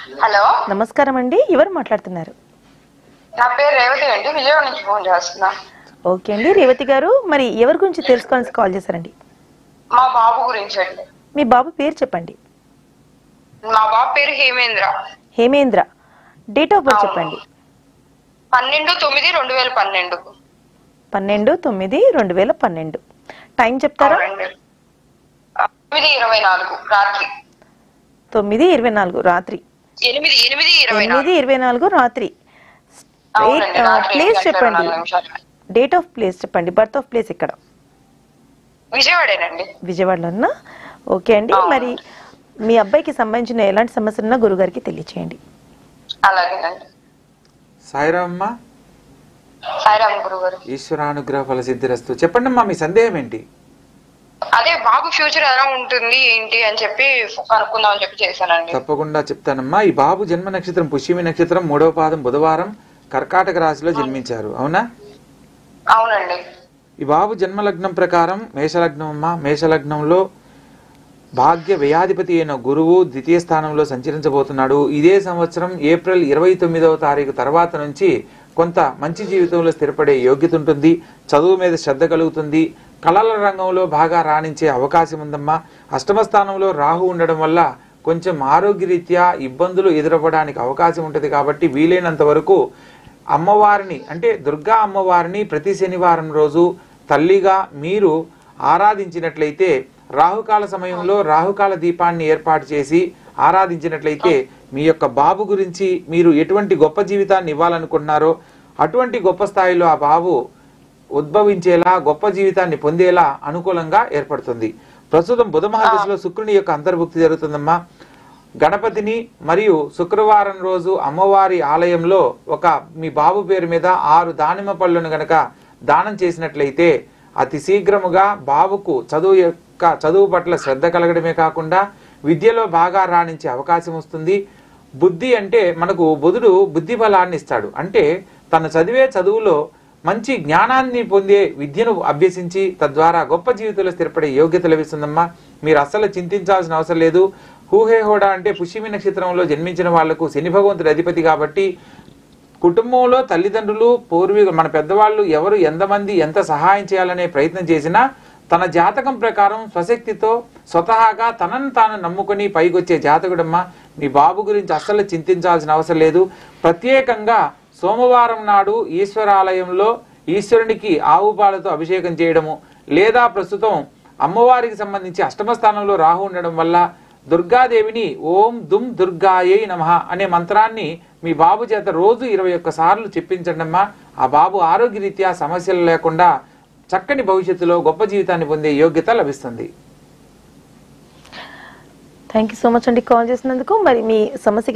Hello నమస్కారం అండి ఎవరు మాట్లాడుతున్నారు నా పేరు రేవతి అండి విజయవాడ నుంచి ఫోన్ చేస్తున్నా ఓకే అండి రేవతి గారు మరి ఎవరి గురించి తెలుసుకోవాలని కాల్ చేశారండి మా బాబు గురించి అండి మీ బాబు పేరు చెప్పండి మా బాబు పేరు Hemendra Hemendra date of birth చెప్పండి పన్నెండు తొమ్మిది రెండు వేల పన్నెండు పన్నెండు తొమ్మిది రెండు వేల పన్నెండు టైం చెప్తారా అవునండి తొమ్మిది ఇరవై నాలుగు రాత్రి తొమ్మిది ఇరవై నాలుగు రాత్రి ఎనిమిది ఎనిమిది ఇరవై ఎనిమిది నాలుగు ఇరవై నాలుగు రాత్రి అవునండి రాత్రి ప్లేస్ ఎనిమిది గంటల చెప్పండి నాలుగు నిమిషాలు. డేట్ ఆఫ్ ప్లేస్ చెప్పండి బర్త్ ఆఫ్ ప్లేస్ ఇక్కడ విజయవాడేనండి విజయవాడలోనా ఓకే అండి అవును. మరి మీ అబ్బాయికి సంబంధించిన ఎలాంటి సమస్యలు ఉన్నా గురుగారికి తెలియచేయండి అలాగేనండి సాయిరామ్మ సాయిరామ్ గురువు గారు ఈశ్వరానుగ్రహ ఫల సిద్ధిరస్తు చెప్పండి అమ్మా మీ సందేహం ఏంటి అదే బాబు ఫ్యూచర్ ఎలా ఉంటుంది ఏంటి అని చెప్పి కనుక్కుందాం అని చెప్పి చేశానండి తప్పకుండా చెప్తానమ్మా ఈ బాబు జన్మ నక్షత్రం పుష్యమి నక్షత్రం మూడవ పాదం బుధవారం కర్కాటక రాశిలో జన్మించారు అవునా అవునండి ఈ బాబు జన్మ లగ్నం ప్రకారం మేషలగ్నం అమ్మా మేషలగ్నంలో భాగ్య వ్యయాధిపతి అయిన గురువు ద్వితీయ స్థానంలో సంచరించబోతున్నాడు ఇదే సంవత్సరం ఏప్రిల్ ఇరవై తొమ్మిదవ తారీఖు తర్వాత నుంచి కొంత మంచి జీవితంలో స్థిరపడే యోగ్యత ఉంటుంది చదువు మీద శ్రద్ధ కలుగుతుంది కళల రంగంలో బాగా రాణించే అవకాశం ఉందమ్మా అష్టమ స్థానంలో రాహు ఉండడం వల్ల కొంచెం ఆరోగ్యరీత్యా ఇబ్బందులు ఎదురవ్వడానికి అవకాశం ఉంటుంది కాబట్టి వీలైనంత వరకు అమ్మవారిని అంటే దుర్గా అమ్మవారిని ప్రతి శనివారం రోజు తల్లిగా మీరు ఆరాధించినట్లయితే రాహుకాల సమయంలో రాహుకాల దీపాన్ని ఏర్పాటు చేసి ఆరాధించినట్లయితే మీ యొక్క బాబు గురించి మీరు ఎటువంటి గొప్ప జీవితాన్ని ఇవ్వాలనుకుంటున్నారో అటువంటి గొప్ప స్థాయిలో ఆ బాబు ఉద్భవించేలా గొప్ప జీవితాన్ని పొందేలా అనుకూలంగా ఏర్పడుతుంది ప్రస్తుతం బుధ మహాదశలో శుక్రుని యొక్క అంతర్భుక్తి జరుగుతుందమ్మా గణపతిని మరియు శుక్రవారం రోజు అమ్మవారి ఆలయంలో ఒక మీ బాబు పేరు మీద ఆరు దానిమ్మ పళ్ళను గనక దానం చేసినట్లయితే అతి శీఘ్రముగా బాబుకు చదువు యొక్క చదువు పట్ల శ్రద్ధ కలగడమే కాకుండా విద్యలో బాగా రాణించే అవకాశం వస్తుంది బుద్ధి అంటే మనకు బుధుడు బుద్ధి బలాన్ని ఇస్తాడు అంటే తను చదివే చదువులో మంచి జ్ఞానాన్ని పొందే విద్యను అభ్యసించి తద్వారా గొప్ప జీవితంలో స్థిరపడే యోగ్యత లభిస్తుందమ్మా మీరు అస్సలు చింతించాల్సిన అవసరం లేదు హూహే హోడా అంటే పుష్యమి నక్షత్రంలో జన్మించిన వాళ్లకు శని భగవంతుడి అధిపతి కాబట్టి కుటుంబంలో తల్లిదండ్రులు పూర్వీకులు మన పెద్దవాళ్ళు ఎవరు ఎంతమంది ఎంత సహాయం చేయాలనే ప్రయత్నం చేసినా తన జాతకం ప్రకారం స్వశక్తితో స్వతహాగా తనను తాను నమ్ముకొని పైకొచ్చే జాతకుడమ్మ మీ బాబు గురించి అస్సలు చింతించాల్సిన అవసరం లేదు ప్రత్యేకంగా సోమవారం నాడు ఈశ్వరాలయంలో ఈశ్వరునికి ఆవు పాలతో అభిషేకం చేయడము లేదా ప్రస్తుతం అమ్మవారికి సంబంధించి అష్టమ స్థానంలో రాహు ఉండడం వల్ల దుర్గాదేవిని ఓం దుమ్ దుర్గాయై నమః అనే మంత్రాన్ని మీ బాబు చేత రోజు ఇరవై ఒక్క సార్లు చెప్పించండి అమ్మా ఆ బాబు ఆరోగ్యరీత్యా సమస్యలు లేకుండా చక్కని భవిష్యత్తులో గొప్ప జీవితాన్ని పొందే యోగ్యత లభిస్తుంది థ్యాంక్ యూ సో మచ్ అండి కాల్ చేసినందుకు మరి మీ సమస్యకి